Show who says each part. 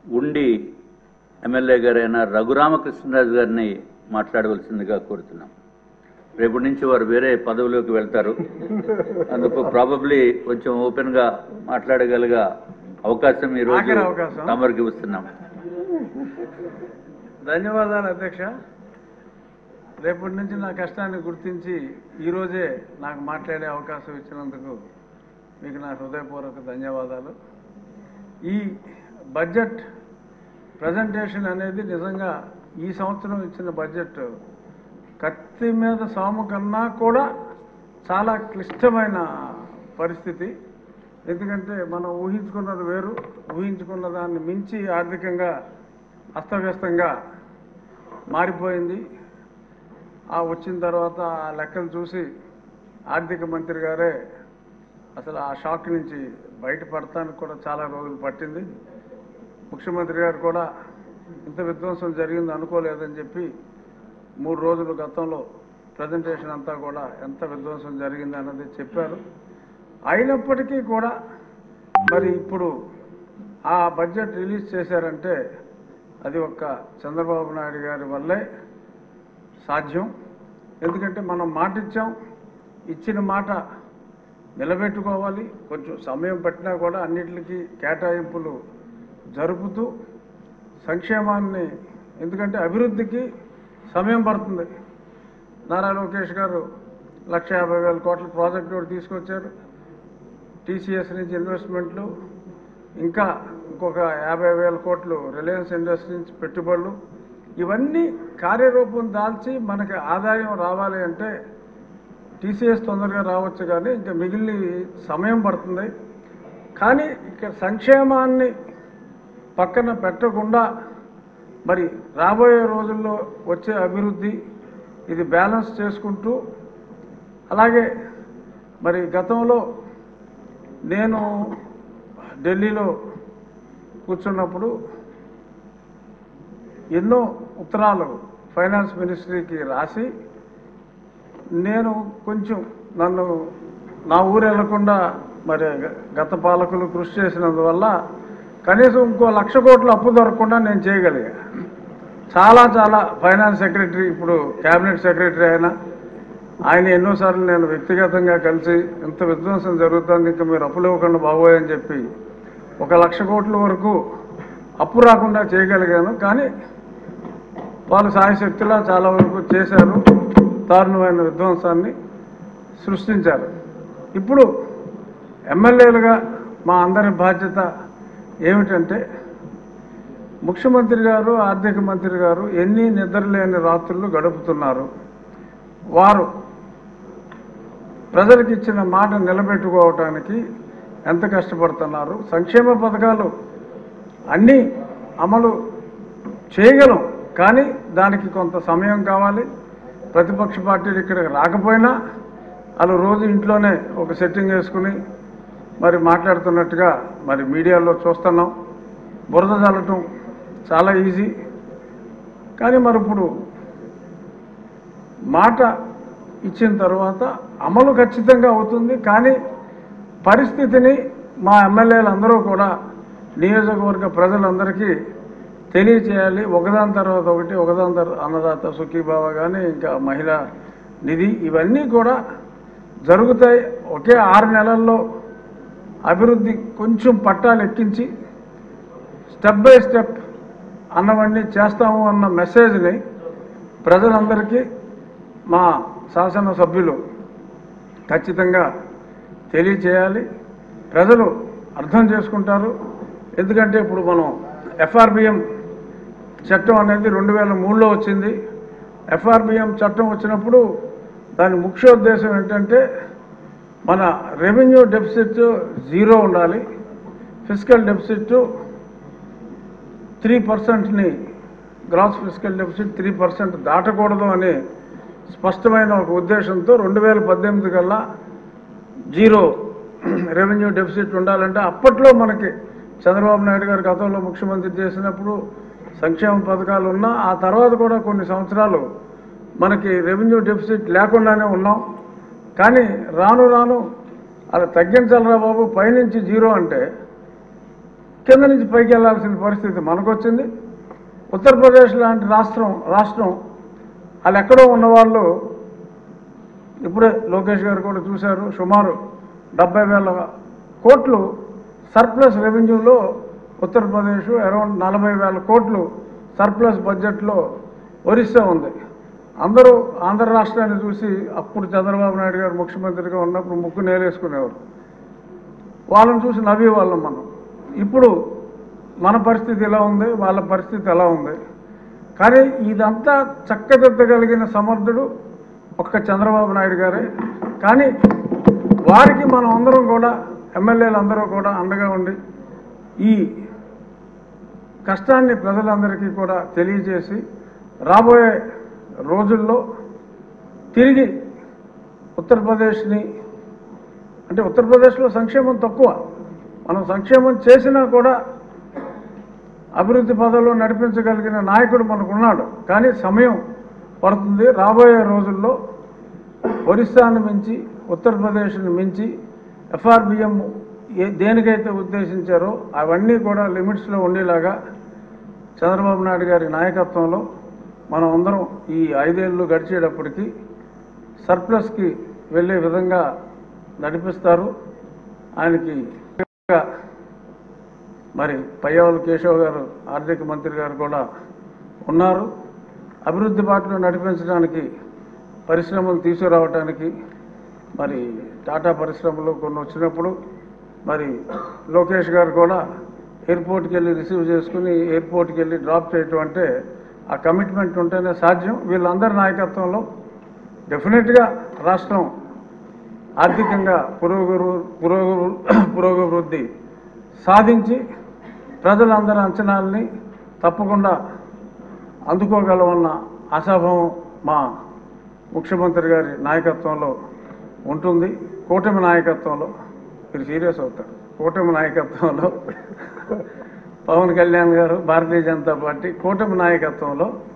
Speaker 1: ఉండి ఎమ్మెల్యే గారైన రఘురామకృష్ణరాజు గారిని మాట్లాడవలసిందిగా కోరుతున్నాం రేపటి నుంచి వారు వేరే పదవిలోకి వెళ్తారు అందుకు ప్రాబబ్లీ కొంచెం ఓపెన్గా మాట్లాడగలిగే అవకాశం ఈరోజు
Speaker 2: ఆఖరి అవకాశం.
Speaker 1: తమరికి ఇస్తున్నాం
Speaker 2: ధన్యవాదాలు అధ్యక్ష రేపటి నుంచి నా కష్టాన్ని గుర్తించి ఈరోజే నాకు మాట్లాడే అవకాశం ఇచ్చినందుకు మీకు నా హృదయపూర్వక ధన్యవాదాలు ఈ బడ్జెట్ ప్రజెంటేషన్ అనేది నిజంగా ఈ సంవత్సరం ఇచ్చిన బడ్జెట్ కత్తి మీద సాము కన్నా కూడా చాలా క్లిష్టమైన పరిస్థితి ఎందుకంటే మనం ఊహించుకున్నది వేరు ఊహించుకున్న దాన్ని మించి ఆర్థికంగా అస్తవ్యస్తంగా మారిపోయింది ఆ వచ్చిన తర్వాత ఆ లెక్కలు చూసి ఆర్థిక మంత్రి గారే అసలు ఆ షాక్ నుంచి బయటపడటానికి కూడా చాలా రోజులు పట్టింది ముఖ్యమంత్రి గారు కూడా ఇంత విధ్వంసం జరిగింది అనుకోలేదని చెప్పి మూడు రోజులు గతంలో ప్రజెంటేషన్ అంతా కూడా ఎంత విధ్వంసం జరిగింది అన్నది చెప్పారు అయినప్పటికీ కూడా మరి ఇప్పుడు ఆ బడ్జెట్ రిలీజ్ చేశారంటే అది ఒక్క చంద్రబాబు నాయుడు గారి వల్లే సాధ్యం ఎందుకంటే మనం మాట ఇచ్చాం ఇచ్చిన మాట నిలబెట్టుకోవాలి కొంచెం సమయం పట్టినా కూడా అన్నిటికీ కేటాయింపులు జరుపుతూ సంక్షేమాన్ని ఎందుకంటే అభివృద్ధికి సమయం పడుతుంది నారా లోకేష్ గారు లక్ష యాభై వేల కోట్ల ప్రాజెక్ట్ కూడా తీసుకొచ్చారు టీసీఎస్ నుంచి ఇన్వెస్ట్మెంట్లు ఇంకా ఇంకొక యాభై వేల కోట్లు రిలయన్స్ ఇండస్ట్రీ నుంచి పెట్టుబడులు ఇవన్నీ కార్యరూపం దాల్చి మనకి ఆదాయం రావాలి అంటే టీసీఎస్ తొందరగా రావచ్చు కానీ ఇంకా మిగిలిన సమయం పడుతుంది కానీ ఇక్కడ సంక్షేమాన్ని పక్కన పెట్టకుండా మరి రాబోయే రోజుల్లో వచ్చే అభివృద్ధి ఇది బ్యాలెన్స్ చేసుకుంటూ అలాగే మరి గతంలో నేను ఢిల్లీలో కూర్చున్నప్పుడు ఎన్నో ఉత్తరాలు ఫైనాన్స్ మినిస్ట్రీకి రాసి నేను కొంచెం నన్ను నా ఊరు వెళ్లకుండా మరి గ- గత పాలకులు కృషి చేసినందువల్ల కనీసం ఇంకో లక్ష కోట్ల అప్పు దొరకకుండా నేను చేయగలిగా చాలా చాలా ఫైనాన్స్ సెక్రటరీ ఇప్పుడు క్యాబినెట్ సెక్రటరీ అయినా ఆయన ఎన్నోసార్లు నేను వ్యక్తిగతంగా కలిసి ఇంత విధ్వంసం జరుగుతుంది ఇంకా మీరు అప్పులు ఇవ్వకుండా బాగోయని చెప్పి ఒక లక్ష కోట్ల వరకు అప్పు రాకుండా చేయగలిగాను కానీ వాళ్ళు సాయశక్తిలా చాలా వరకు చేశారు దారుణమైన విధ్వంసాన్ని సృష్టించారు ఇప్పుడు ఎమ్మెల్యేలుగా మా అందరి బాధ్యత ఏమిటంటే ముఖ్యమంత్రి గారు ఆర్థిక మంత్రి గారు ఎన్ని నిద్రలేని రాత్రులు గడుపుతున్నారు వారు ప్రజలకు ఇచ్చిన మాట నిలబెట్టుకోవటానికి ఎంత కష్టపడుతున్నారు సంక్షేమ పథకాలు అన్నీ అమలు చేయగలం కానీ దానికి కొంత సమయం కావాలి ప్రతిపక్ష పార్టీలు ఇక్కడికి రాకపోయినా వాళ్ళు రోజు ఇంట్లోనే ఒక సెట్టింగ్ వేసుకుని మరి మాట్లాడుతున్నట్టుగా మరి మీడియాలో చూస్తున్నాం బురద చల్లటం చాలా ఈజీ కానీ మరి ఇప్పుడు మాట ఇచ్చిన తర్వాత అమలు ఖచ్చితంగా అవుతుంది కానీ పరిస్థితిని మా ఎమ్మెల్యేలు అందరూ కూడా నియోజకవర్గ ప్రజలందరికీ తెలియచేయాలి ఒకదాని తర్వాత ఒకటి ఒకదాని తర్వాత అన్నదాత సుఖీభావ కానీ ఇంకా మహిళా నిధి ఇవన్నీ కూడా జరుగుతాయి ఒకే ఆరు నెలల్లో అభివృద్ధి కొంచెం పట్టాలు ఎక్కించి స్టెప్ బై స్టెప్ అన్నవన్నీ చేస్తాము అన్న మెసేజ్ని ప్రజలందరికీ మా శాసనసభ్యులు ఖచ్చితంగా తెలియచేయాలి ప్రజలు అర్థం చేసుకుంటారు ఎందుకంటే ఇప్పుడు మనం ఎఫ్ఆర్బిఎం చట్టం అనేది రెండు వేల మూడులో వచ్చింది ఎఫ్ఆర్బిఎం చట్టం వచ్చినప్పుడు దాని ముఖ్యోద్దేశం ఏంటంటే మన రెవెన్యూ డెఫిసిట్ జీరో ఉండాలి ఫిజికల్ డెఫిసిట్ త్రీ పర్సెంట్ని gross physical deficit three percent దాటకూడదు అని స్పష్టమైన ఒక ఉద్దేశంతో రెండు వేల పద్దెనిమిది కల్లా జీరో రెవెన్యూ డెఫిసిట్ ఉండాలంటే అప్పట్లో మనకి చంద్రబాబు నాయుడు గారు గతంలో ముఖ్యమంత్రి చేసినప్పుడు సంక్షేమ పథకాలు ఉన్నా ఆ తర్వాత కూడా కొన్ని సంవత్సరాలు మనకి రెవెన్యూ డెఫిసిట్ లేకుండానే ఉన్నాం కానీ రాను రాను అది తగ్గించాలరా బాబు పైనుంచి జీరో అంటే కింద నుంచి పైకి వెళ్ళాల్సిన పరిస్థితి మనకు వచ్చింది ఉత్తరప్రదేశ్ లాంటి రాష్ట్రం రాష్ట్రం వాళ్ళు ఎక్కడో ఉన్నవాళ్ళు ఇప్పుడే లోకేష్ గారు కూడా చూశారు సుమారు డెబ్బై వేల కోట్లు సర్ప్లస్ రెవెన్యూలో ఉత్తరప్రదేశ్ అరౌండ్ నలభై వేల కోట్లు సర్ప్లస్ బడ్జెట్లో ఒరిస్సా ఉంది అందరూ ఆంధ్ర రాష్ట్రాన్ని చూసి అప్పుడు చంద్రబాబు నాయుడు గారు ముఖ్యమంత్రిగా ఉన్నప్పుడు ముక్కు నేలేసుకునేవారు వాళ్ళని చూసి నవ్వేవాళ్ళం మనం ఇప్పుడు మన పరిస్థితి ఎలా ఉంది వాళ్ళ పరిస్థితి ఎలా ఉంది కానీ ఇదంతా చక్కదిద్దగలిగిన సమర్థుడు ఒక్క చంద్రబాబు నాయుడు గారే కానీ వారికి మనం అందరం కూడా ఎమ్మెల్యేలు అందరూ కూడా అండగా ఉండి ఈ కష్టాన్ని ప్రజలందరికీ కూడా తెలియజేసి రాబోయే రోజుల్లో తిరిగి ఉత్తరప్రదేశ్ని అంటే ఉత్తరప్రదేశ్లో సంక్షేమం తక్కువ మనం సంక్షేమం చేసినా కూడా అభివృద్ధి పదంలో నడిపించగలిగిన నాయకుడు మనకున్నాడు కానీ సమయం పడుతుంది రాబోయే రోజుల్లో ఒరిస్సాను మించి ఉత్తరప్రదేశ్ను మించి ఎఫ్ఆర్బిఎం ఏ దేనికైతే ఉద్దేశించారో అవన్నీ కూడా లిమిట్స్లో ఉండేలాగా చంద్రబాబు నాయుడు గారి నాయకత్వంలో మనం అందరం ఈ ఐదేళ్ళు గడిచేటప్పటికి సర్ప్లస్కి వెళ్ళే విధంగా నడిపిస్తారు ఆయనకి మరి పయ్యావుల కేశవ్ గారు ఆర్థిక మంత్రి గారు కూడా ఉన్నారు అభివృద్ధి బాటలో నడిపించడానికి పరిశ్రమలు తీసుకురావడానికి మరి టాటా పరిశ్రమలు కొన్ని వచ్చినప్పుడు మరి లోకేష్ గారు కూడా ఎయిర్పోర్ట్కి వెళ్ళి రిసీవ్ చేసుకుని ఎయిర్పోర్ట్కి వెళ్ళి డ్రాప్ చేయటం అంటే ఆ కమిట్మెంట్ ఉంటేనే సాధ్యం వీళ్ళందరి నాయకత్వంలో డెఫినెట్గా రాష్ట్రం ఆర్థికంగా పురోగరు పురోగరు పురోగవృద్ధి సాధించి ప్రజలందరి అంచనాలని తప్పకుండా అందుకోగలమన్న ఆశాభావం మా ముఖ్యమంత్రి గారి నాయకత్వంలో ఉంటుంది కూటమి నాయకత్వంలో మీరు సీరియస్ అవుతారు కూటమి నాయకత్వంలో పవన్ కళ్యాణ్ గారు భారతీయ జనతా పార్టీ కూటమి నాయకత్వంలో